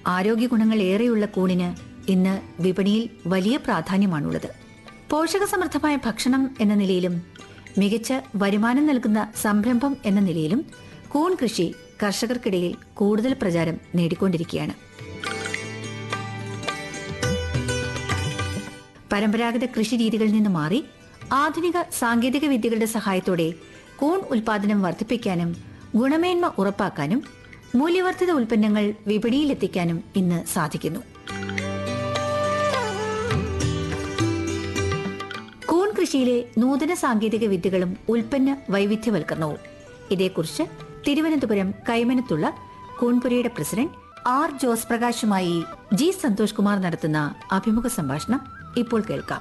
ആരോഗ്യ ഗുണങ്ങൾ ഏറെയുള്ള കൂണിന് ഇന്ന് വിപണിയിൽ വലിയ പ്രാധാന്യമാണുള്ളത് പോഷകസമൃദ്ധമായ ഭക്ഷണം എന്ന നിലയിലും മികച്ച വരുമാനം നൽകുന്ന സംരംഭം എന്ന നിലയിലും കൂൺ കൃഷി കർഷകർക്കിടയിൽ കൂടുതൽ പ്രചാരം നേടിക്കൊണ്ടിരിക്കുകയാണ് പരമ്പരാഗത കൃഷി രീതികളിൽ നിന്ന് മാറി ആധുനിക സാങ്കേതിക വിദ്യകളുടെ സഹായത്തോടെ കൂൺ ഉൽപാദനം വർദ്ധിപ്പിക്കാനും ഗുണമേന്മ ഉറപ്പാക്കാനും മൂല്യവർദ്ധിത ഉൽപ്പന്നങ്ങൾ വിപണിയിലെത്തിക്കാനും ഇന്ന് സാധിക്കുന്നു കൂൺ കൃഷിയിലെ നൂതന സാങ്കേതിക വിദ്യകളും ഉൽപ്പന്ന വൈവിധ്യവൽക്കരണവും ഇതേക്കുറിച്ച് തിരുവനന്തപുരം കൈമനത്തുള്ള കൂൺപുരയുടെ പ്രസിഡന്റ് ആർ ജോസ് പ്രകാശുമായി ജി സന്തോഷ് കുമാർ നടത്തുന്ന അഭിമുഖ സംഭാഷണം ഇപ്പോൾ കേൾക്കാം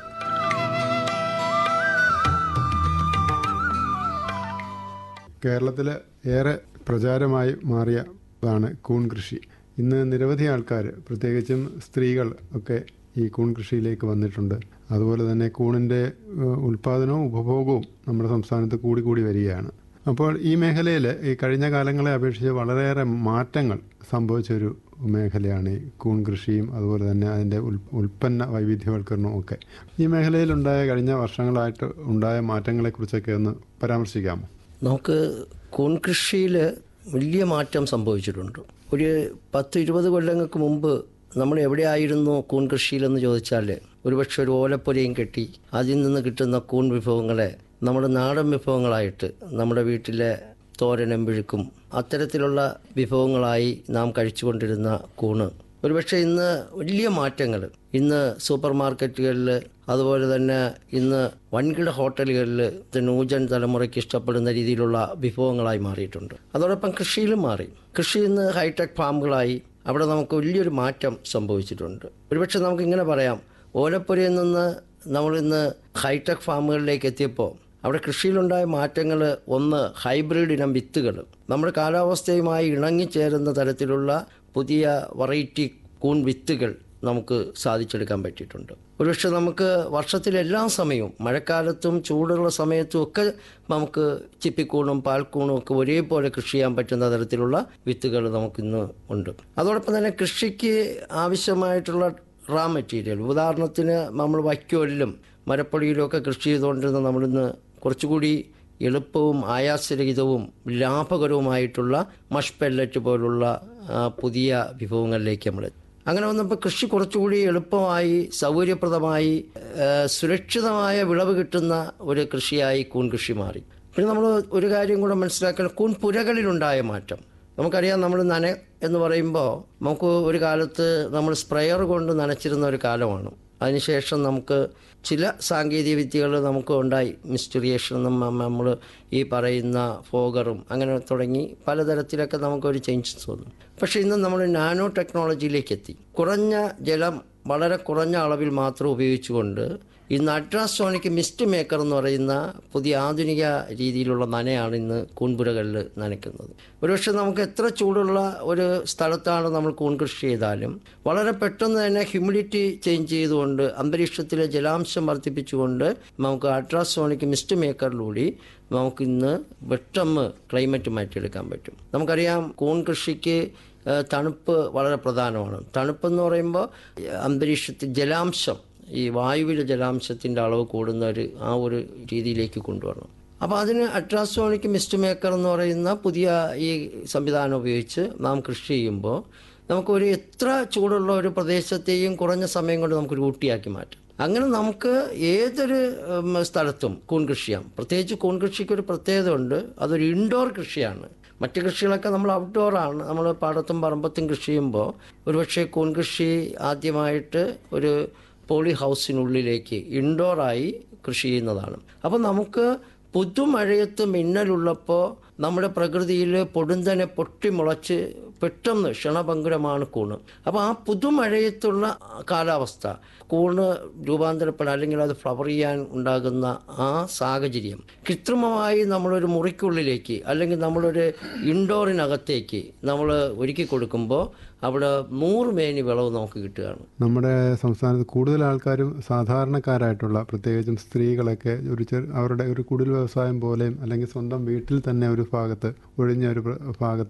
കേരളത്തിൽ ഏറെ പ്രചാരമായി മാറിയതാണ് കൂൺ കൃഷി ഇന്ന് നിരവധി ആൾക്കാർ പ്രത്യേകിച്ചും സ്ത്രീകൾ ഒക്കെ ഈ കൂൺ കൃഷിയിലേക്ക് വന്നിട്ടുണ്ട് അതുപോലെ തന്നെ കൂണിൻ്റെ ഏഹ്, ഉൽപ്പാദനവും ഉപഭോഗവും നമ്മുടെ സംസ്ഥാനത്ത് കൂടി കൂടി വരികയാണ് അപ്പോൾ ഈ മേഖലയിൽ ഈ കഴിഞ്ഞ കാലങ്ങളെ അപേക്ഷിച്ച് വളരെയേറെ മാറ്റങ്ങൾ സംഭവിച്ചൊരു മേഖലയാണ് ഈ കൂൺ കൃഷിയും അതുപോലെ തന്നെ അതിൻ്റെ ഉൽ ഉൽപ്പന്ന വൈവിധ്യവൽക്കരണവും ഒക്കെ ഈ മേഖലയിലുണ്ടായ കഴിഞ്ഞ വർഷങ്ങളായിട്ട് ഉണ്ടായ മാറ്റങ്ങളെക്കുറിച്ചൊക്കെ ഒന്ന് പരാമർശിക്കാമോ നമുക്ക് കൂൺ കൃഷിയിൽ വലിയ മാറ്റം സംഭവിച്ചിട്ടുണ്ട് ഒരു പത്ത് ഇരുപത് കൊല്ലങ്ങൾക്ക് മുമ്പ് നമ്മൾ എവിടെയായിരുന്നു കൂൺ കൃഷിയിലെന്ന് ചോദിച്ചാൽ ഒരുപക്ഷെ ഒരു ഓലപ്പുരയും കെട്ടി അതിൽ നിന്ന് കിട്ടുന്ന കൂൺ വിഭവങ്ങളെ നമ്മുടെ നാടൻ വിഭവങ്ങളായിട്ട് നമ്മുടെ വീട്ടിലെ തോരനും പിഴുക്കും അത്തരത്തിലുള്ള വിഭവങ്ങളായി നാം കഴിച്ചുകൊണ്ടിരുന്ന കൂണ് ഒരുപക്ഷെ ഇന്ന് വലിയ മാറ്റങ്ങൾ ഇന്ന് സൂപ്പർ മാർക്കറ്റുകളിൽ അതുപോലെ തന്നെ ഇന്ന് വൻകിട ഹോട്ടലുകളിൽ നൂജൻ തലമുറയ്ക്ക് ഇഷ്ടപ്പെടുന്ന രീതിയിലുള്ള വിഭവങ്ങളായി മാറിയിട്ടുണ്ട് അതോടൊപ്പം കൃഷിയിലും മാറി കൃഷി ഇന്ന് ഹൈടെക് ഫാമുകളായി അവിടെ നമുക്ക് വലിയൊരു മാറ്റം സംഭവിച്ചിട്ടുണ്ട് ഒരുപക്ഷെ നമുക്ക് ഇങ്ങനെ പറയാം ഓലപ്പുരയിൽ നിന്ന് നമ്മളിന്ന് ഹൈടെക് ഫാമുകളിലേക്ക് എത്തിയപ്പോൾ അവിടെ കൃഷിയിലുണ്ടായ മാറ്റങ്ങൾ ഒന്ന് ഹൈബ്രിഡ് ഇനം വിത്തുകൾ നമ്മുടെ കാലാവസ്ഥയുമായി ഇണങ്ങിച്ചേരുന്ന തരത്തിലുള്ള പുതിയ വെറൈറ്റി കൂൺ വിത്തുകൾ നമുക്ക് സാധിച്ചെടുക്കാൻ പറ്റിയിട്ടുണ്ട് ഒരുപക്ഷെ നമുക്ക് വർഷത്തിലെല്ലാ സമയവും മഴക്കാലത്തും ചൂടുള്ള സമയത്തും ഒക്കെ നമുക്ക് ചിപ്പിക്കൂണും പാൽക്കൂണും ഒക്കെ ഒരേപോലെ കൃഷി ചെയ്യാൻ പറ്റുന്ന തരത്തിലുള്ള വിത്തുകൾ നമുക്കിന്ന് ഉണ്ട് അതോടൊപ്പം തന്നെ കൃഷിക്ക് ആവശ്യമായിട്ടുള്ള റാ മെറ്റീരിയൽ ഉദാഹരണത്തിന് നമ്മൾ വൈക്കോലിലും മരപ്പൊടിയിലും ഒക്കെ കൃഷി ചെയ്തുകൊണ്ടിരുന്ന നമ്മളിന്ന് കുറച്ചുകൂടി എളുപ്പവും ആയാസരഹിതവും ലാഭകരവുമായിട്ടുള്ള മഷ് പെല്ലറ്റ് പോലുള്ള ആ, പുതിയ വിഭവങ്ങളിലേക്ക് നമ്മൾ എത്തി. അങ്ങനെ വന്നപ്പോൾ കൃഷി കുറച്ചുകൂടി എളുപ്പമായി സൗകര്യപ്രദമായി ആ, സുരക്ഷിതമായ വിളവ് കിട്ടുന്ന ഒരു കൃഷിയായി കൂൺ കൃഷി മാറി പിന്നെ നമ്മൾ ഒരു കാര്യം കൂടെ മനസ്സിലാക്കണം കൂൺ പുരകളിലുണ്ടായ മാറ്റം നമുക്കറിയാം നമ്മൾ നന എന്ന് പറയുമ്പോൾ നമുക്ക് ഒരു കാലത്ത് നമ്മൾ സ്പ്രെയർ കൊണ്ട് നനച്ചിരുന്ന ഒരു കാലമാണ് അതിനുശേഷം നമുക്ക് ചില സാങ്കേതിക വിദ്യകൾ നമുക്ക് ഉണ്ടായി മിസ്റ്ററിയേഷൻ നമ്മൾ ഈ പറയുന്ന ഫോഗറും അങ്ങനെ തുടങ്ങി പലതരത്തിലൊക്കെ നമുക്കൊരു ചേഞ്ചസ് വന്നു പക്ഷേ ഇന്ന് നമ്മൾ നാനോ ടെക്നോളജിയിലേക്ക് എത്തി കുറഞ്ഞ ജലം വളരെ കുറഞ്ഞ അളവിൽ മാത്രം ഉപയോഗിച്ചുകൊണ്ട് ഇന്ന് അൾട്രാസോണിക് മിസ്റ്റ് മേക്കർ എന്ന് പറയുന്ന പുതിയ ആധുനിക രീതിയിലുള്ള നനയാണ് ഇന്ന് കൂൺപുരകളിൽ നനയ്ക്കുന്നത് ഒരുപക്ഷെ നമുക്ക് എത്ര ചൂടുള്ള ഒരു സ്ഥലത്താണ് നമ്മൾ കൂൺ കൃഷി ചെയ്താലും വളരെ പെട്ടെന്ന് തന്നെ ഹ്യൂമിഡിറ്റി ചേഞ്ച് ചെയ്തുകൊണ്ട് അന്തരീക്ഷത്തിലെ ജലാംശം വർദ്ധിപ്പിച്ചുകൊണ്ട് നമുക്ക് അൾട്രാസോണിക് മിസ്റ്റ് മേക്കറിലൂടെ നമുക്കിന്ന് പെട്ടെന്ന് ക്ലൈമറ്റ് മാറ്റിയെടുക്കാൻ പറ്റും നമുക്കറിയാം കൂൺ കൃഷിക്ക് ഏഹ്, തണുപ്പ് വളരെ പ്രധാനമാണ് തണുപ്പെന്ന് പറയുമ്പോൾ അന്തരീക്ഷത്തിൽ ജലാംശം ഈ വായുവിലെ ജലാംശത്തിൻ്റെ അളവ് കൂടുന്ന ഒരു ആ ഒരു രീതിയിലേക്ക് കൊണ്ടുവരണം അപ്പോൾ അതിന് അൾട്രാസോണിക് മിസ്റ്റ് മേക്കർ എന്ന് പറയുന്ന പുതിയ ഈ സംവിധാനം ഉപയോഗിച്ച് നാം കൃഷി ചെയ്യുമ്പോൾ നമുക്കൊരു എത്ര ചൂടുള്ള ഒരു പ്രദേശത്തെയും കുറഞ്ഞ സമയം കൊണ്ട് നമുക്കൊരു ഊട്ടിയാക്കി മാറ്റാം അങ്ങനെ നമുക്ക് ഏതൊരു ഉം, സ്ഥലത്തും കൂൺ കൃഷി ചെയ്യാം പ്രത്യേകിച്ച് കൂൺ കൃഷിക്ക് ഒരു പ്രത്യേകത ഉണ്ട് അതൊരു ഇൻഡോർ കൃഷിയാണ് മറ്റ് കൃഷികളൊക്കെ നമ്മൾ ഔട്ട്ഡോർ ആണ് നമ്മൾ പാടത്തും പറമ്പത്തും കൃഷി ചെയ്യുമ്പോൾ ഒരുപക്ഷെ കൂൺ കൃഷി ആദ്യമായിട്ട് ഒരു പോളി ഹൗസിനുള്ളിലേക്ക് ഇൻഡോറായി കൃഷി ചെയ്യുന്നതാണ് അപ്പോൾ നമുക്ക് പുതുമഴയത്ത് മിന്നലുള്ളപ്പോൾ നമ്മുടെ പ്രകൃതിയിൽ പൊടുന്തനെ പൊട്ടിമുളച്ച് പെട്ടെന്ന് ക്ഷണഭങ്കുരമാണ് കൂണ് അപ്പോൾ ആ പുതുമഴയത്തുള്ള കാലാവസ്ഥ കൂണ് രൂപാന്തരപ്പെടാൻ അല്ലെങ്കിൽ അത് ഫ്ലവർ ചെയ്യാൻ ഉണ്ടാകുന്ന ആ സാഹചര്യം കൃത്രിമമായി നമ്മളൊരു മുറിക്കുള്ളിലേക്ക് അല്ലെങ്കിൽ നമ്മളൊരു ഇൻഡോറിനകത്തേക്ക് നമ്മൾ ഒരുക്കി കൊടുക്കുമ്പോൾ അവിടെ നൂറ് മേനി വിളവ് നമുക്ക് കിട്ടുകയാണ് നമ്മുടെ സംസ്ഥാനത്ത് കൂടുതൽ ആൾക്കാരും സാധാരണക്കാരായിട്ടുള്ള പ്രത്യേകിച്ചും സ്ത്രീകളൊക്കെ ഒരു ചെറു അവരുടെ ഒരു കുടിൽ വ്യവസായം പോലെയും അല്ലെങ്കിൽ സ്വന്തം വീട്ടിൽ തന്നെ ഒരു ഭാഗത്ത് ഒഴിഞ്ഞ ഒരു പ്ര- ഭാഗത്ത്